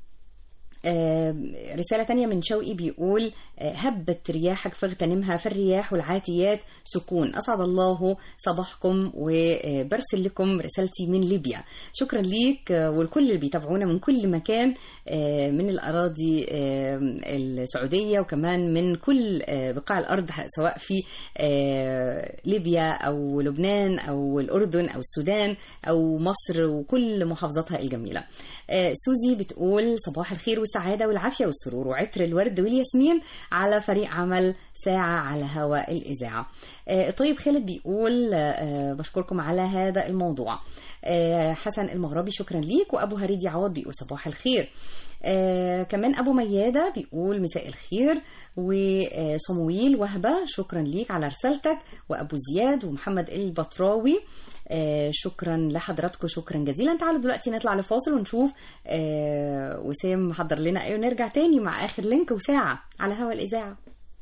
آه، رسالة تانية من شوقي بيقول آه، هبت رياحك فاغتنمها فالرياح والعاتيات سكون أسعد الله صباحكم وبرسل لكم رسالتي من ليبيا شكرا ليك آه، والكل اللي بيتابعونا من كل مكان آه، من الأراضي آه، السعودية وكمان من كل آه، بقاع الأرض سواء في آه، ليبيا أو لبنان أو الأردن أو السودان أو مصر وكل محافظاتها الجميلة آه، سوزي بتقول صباح الخير بالسعادة والعافية والسرور وعطر الورد والياسمين على فريق عمل ساعة على هواء الإذاعة آه، طيب خالد بيقول آه، بشكركم على هذا الموضوع آه، حسن المغربي شكرا ليك وأبو هريدي عوض بيقول صباح الخير آه كمان ابو مياده بيقول مساء الخير وصمويل وهبه شكرا ليك على رسالتك وابو زياد ومحمد البطراوي آه شكرا لحضراتكم شكرا جزيلا تعالوا دلوقتي نطلع لفاصل ونشوف آه وسام محضر لنا ايه ونرجع تاني مع اخر لينك وساعه على هوا الاذاعه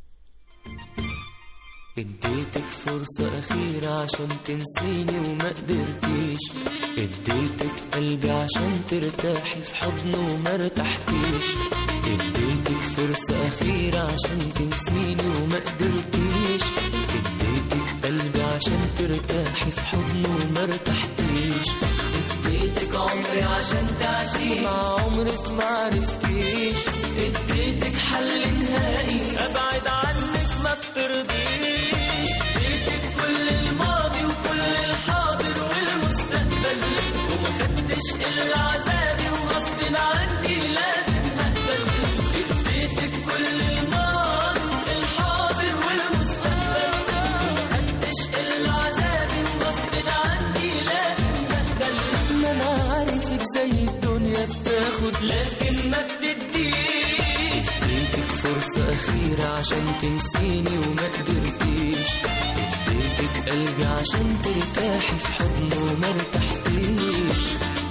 اديتك فرصة أخيرة عشان تنسيني وما قدرتيش اديتك قلبي عشان ترتاحي في حضنه وما ارتحتيش اديتك فرصة أخيرة عشان تنسيني وما قدرتيش اديتك قلبي عشان ترتاحي في حضنه وما ارتحتيش اديتك عمري عشان تعيشي مع عمرك ما عرفتيش اديتك حل نهائي ابعد عنك ما بترضيش اديتك كل الماضي وكل الحاضر والمستقبل وما خدتش الا عذابي وغصب عني لازم هقبل اديتك كل الماضي الحاضر والمستقبل وما خدتش الا عذابي وغصب عني لازم هقبل ما انا عارفك زي الدنيا بتاخد لكن ما بتديش اديتك فرصة أخيرة عشان تنسيني وما قدرتيش اديتك قلبي عشان ترتاحي في حضنه وما ارتحتيش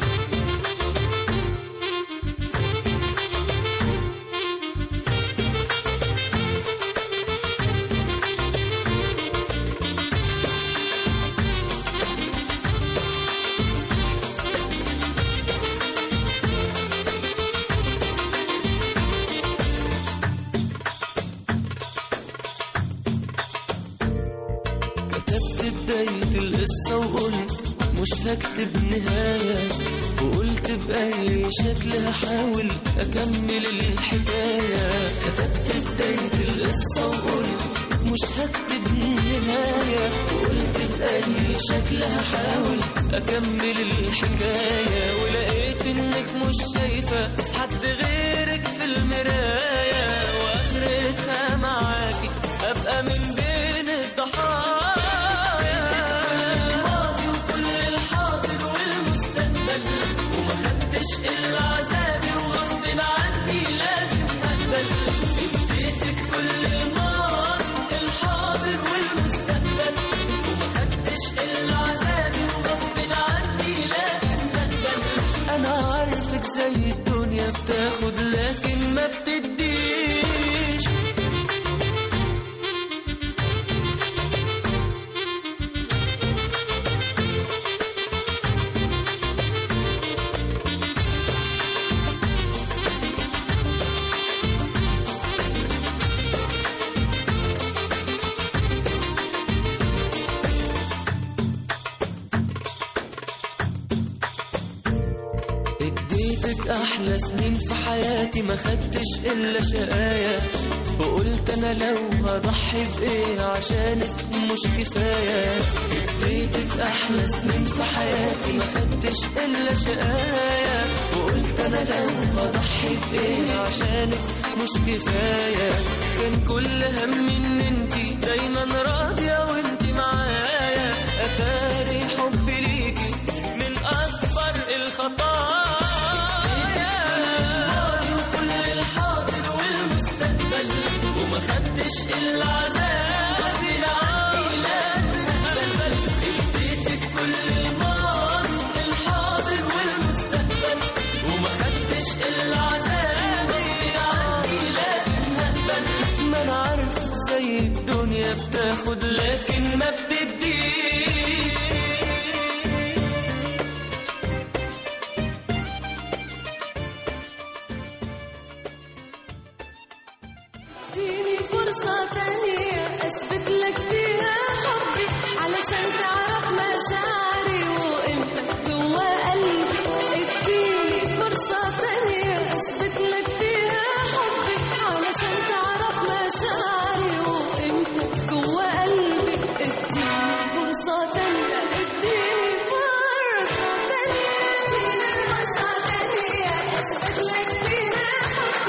كتبت بداية القصة وقلت مش هكتب نهاية وقلت بأي شكل هحاول أكمل الحكاية كتبت بداية القصة وقلت مش هكتب نهاية وقلت بأي شكل هحاول أكمل الحكاية ولقيت إنك مش شايفة حد غيرك في المراية وآخرتها معاكي أبقى من بين الضحايا الماضي وكل الحاضر والمستقبل وما خدتش إلا عذابي وغصب عني لازم هقبل اديتك كل الماضي الحاضر والمستقبل وما خدتش إلا عذابي وغصب عني لازم هقبل أنا عارفك زي الدنيا بتاخد لكن ما بتديش اديتك احلى سنين في حياتي ما خدتش الا شقايا وقلت انا لو هضحي بايه عشانك مش كفايه اديتك احلى سنين في حياتي ما خدتش الا شقايا وقلت انا لو هضحي بايه عشانك مش كفايه كان كل همي ان انتي دايما راضيه وانتي معايا اتاري حبي ليكي من اكبر الخطايا وكل الحاضر والمستقبل وما خدتش الا عذاب غصب عني لازم اقبل اديتك كل الماضي الحاضر والمستقبل وما خدتش الا عذاب غصب عني لازم هقبل ما انا عارف زي الدنيا بتاخد لكن ما بتديش اديني فرصة تانية أثبت لك فيها حبي علشان تعرف مشاعري وقيمتك جوا قلبي اديني فرصة تانية أثبت لك فيها حبي علشان تعرف مشاعري وقيمتك جوا قلبي اديني فرصة تانية اديني فرصة تانية اديني فرصة تانية أثبت لك فيها حبي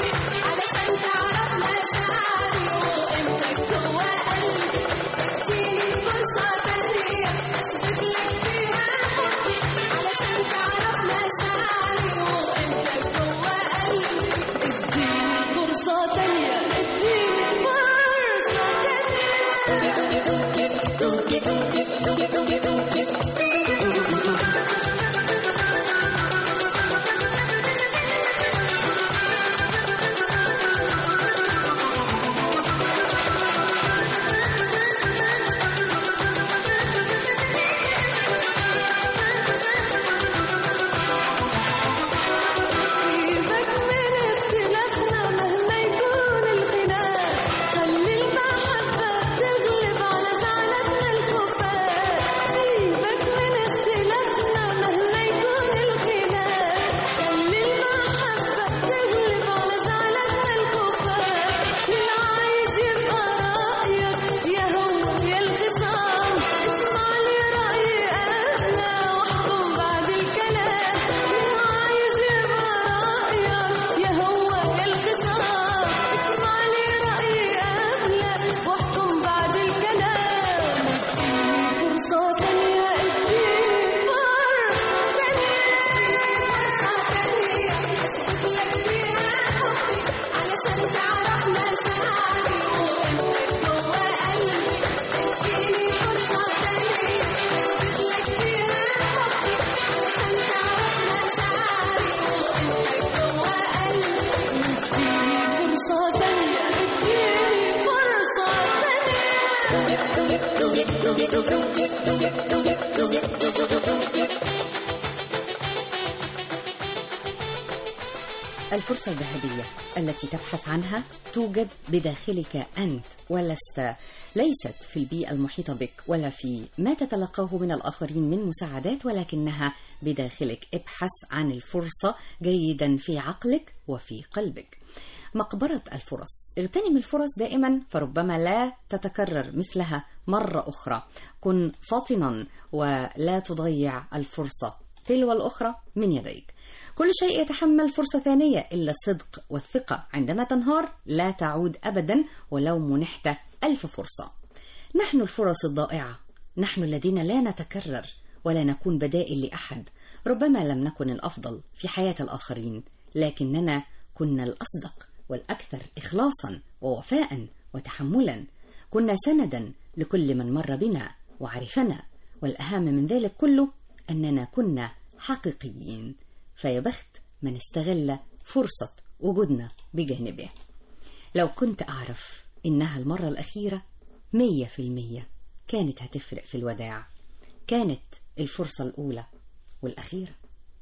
الفرصة الذهبية التي تبحث عنها توجد بداخلك أنت ولست ليست في البيئة المحيطة بك ولا في ما تتلقاه من الآخرين من مساعدات ولكنها بداخلك ابحث عن الفرصة جيدا في عقلك وفي قلبك مقبرة الفرص اغتنم الفرص دائما فربما لا تتكرر مثلها مرة أخرى كن فاطنا ولا تضيع الفرصة تلو الأخرى من يديك كل شيء يتحمل فرصة ثانية إلا الصدق والثقة عندما تنهار لا تعود أبدا ولو منحت ألف فرصة نحن الفرص الضائعة نحن الذين لا نتكرر ولا نكون بدائل لأحد ربما لم نكن الأفضل في حياة الآخرين لكننا كنا الأصدق والأكثر إخلاصا ووفاء وتحملا كنا سندا لكل من مر بنا وعرفنا والأهم من ذلك كله أننا كنا حقيقيين فيا بخت من استغل فرصة وجودنا بجانبه لو كنت أعرف إنها المرة الأخيرة مية في المية كانت هتفرق في الوداع كانت الفرصة الأولى والأخيرة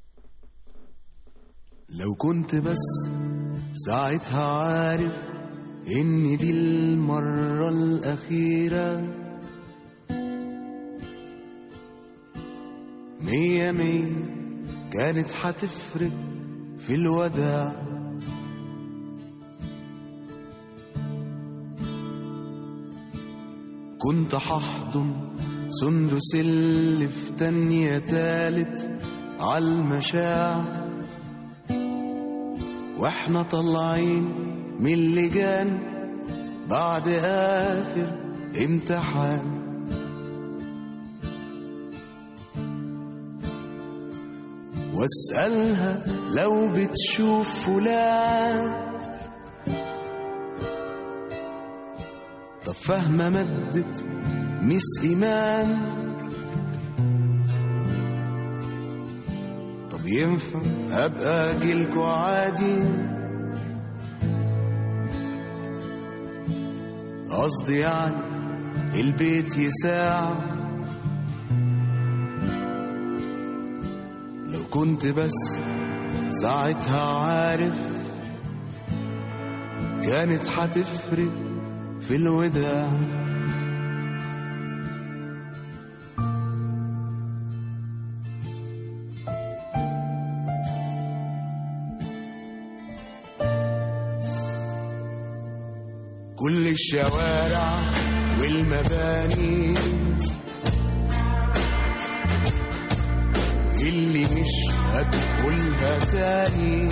لو كنت بس ساعتها عارف إن دي المرة الأخيرة مية مية كانت هتفرق في الوداع كنت هحضن سندس اللي في تانية تالت عالمشاع واحنا طالعين من اللجان بعد آخر امتحان واسألها لو بتشوف فلان طب فاهمة مادة مس إيمان طب ينفع أبقى أجيلكوا عادي قصدي يعني البيت يساع لو كنت بس ساعتها عارف كانت هتفرق في الوداع كل الشوارع والمباني اللي مش هدخلها تاني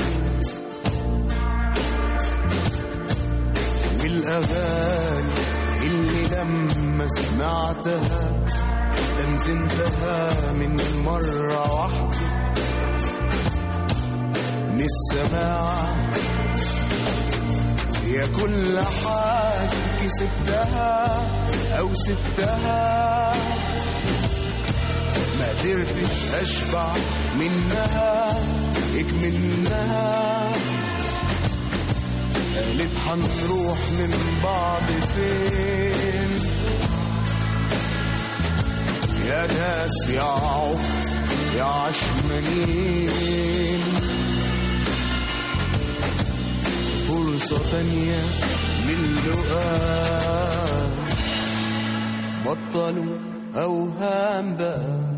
والأغاني اللي لما سمعتها تنزلتها من مرة واحدة من السماع هي كل حاجة كسبتها أو سبتها ما قدرتش أشبع منها اكملناها قالت هنروح من بعض فين يا ناس يا عبط يا عشمانين فرصة تانية للقاء بطلوا أوهام بقى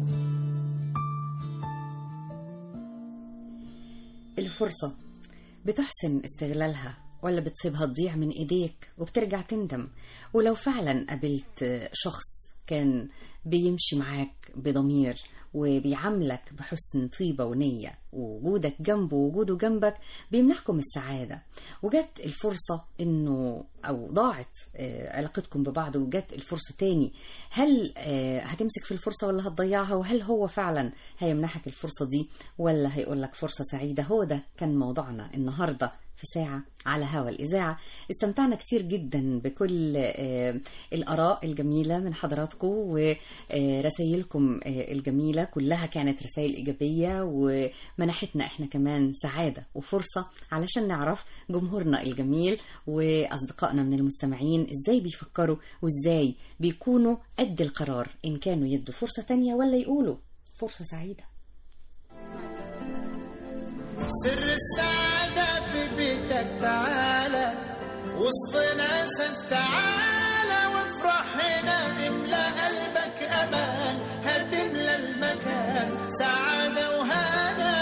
الفرصة بتحسن استغلالها ولا بتسيبها تضيع من ايديك وبترجع تندم ولو فعلا قابلت شخص كان بيمشي معاك بضمير وبيعاملك بحسن طيبة ونية ووجودك جنبه ووجوده جنبك بيمنحكم السعادة وجت الفرصة انه او ضاعت آه، علاقتكم ببعض وجت الفرصة تاني هل آه، هتمسك في الفرصة ولا هتضيعها وهل هو فعلا هيمنحك الفرصة دي ولا هيقولك فرصة سعيدة هو ده كان موضوعنا النهاردة في ساعة على هوا الإذاعة استمتعنا كتير جدا بكل آه، الآراء الجميلة من حضراتكم ورسائلكم الجميلة كلها كانت رسائل إيجابية ومنحتنا إحنا كمان سعادة وفرصة علشان نعرف جمهورنا الجميل وأصدقائنا من المستمعين إزاي بيفكروا وإزاي بيكونوا قد القرار إن كانوا يدوا فرصة تانية ولا يقولوا فرصة سعيدة سر السعادة في بيتك تعالى وسط ناسك تعالى وافرح هنا املى قلبك امان هتملى المكان سعادة وهنا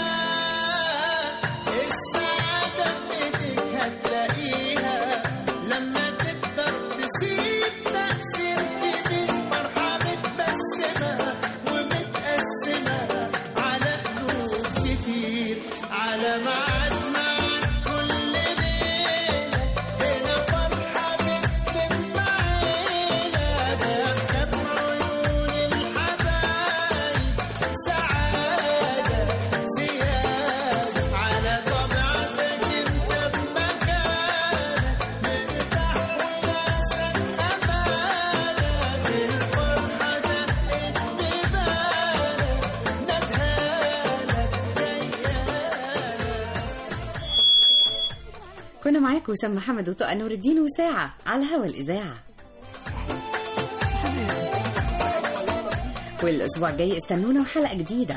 السعادة في ايديك هتلاقيها لما تقدر تسيب تأثير جميل فرحة متبسمة ومتقسمة على قلوب كتير على ميعاد معاك كل ليلة هنا فرحة بتتم عيلة ضحكة بعيون الحبايب سعادة زيادة على طبيعتك انت بمكانك مرتاح وناسك أمانك الفرحة دقت ببالك ندهالك جيالك كنا معاكم وسام محمد وطاقة نور الدين وساعة على هوا الإذاعة والأسبوع الجاي استنونا وحلقة جديدة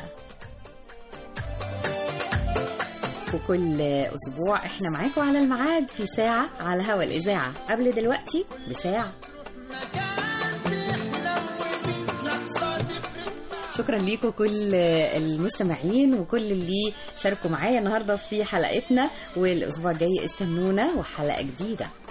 وكل أسبوع إحنا معاكم على الميعاد في ساعة على هوا الإذاعة قبل دلوقتي بساعة شكرا ليكم كل المستمعين وكل اللي شاركوا معايا النهارده في حلقتنا والاسبوع الجاي استنونا وحلقه جديده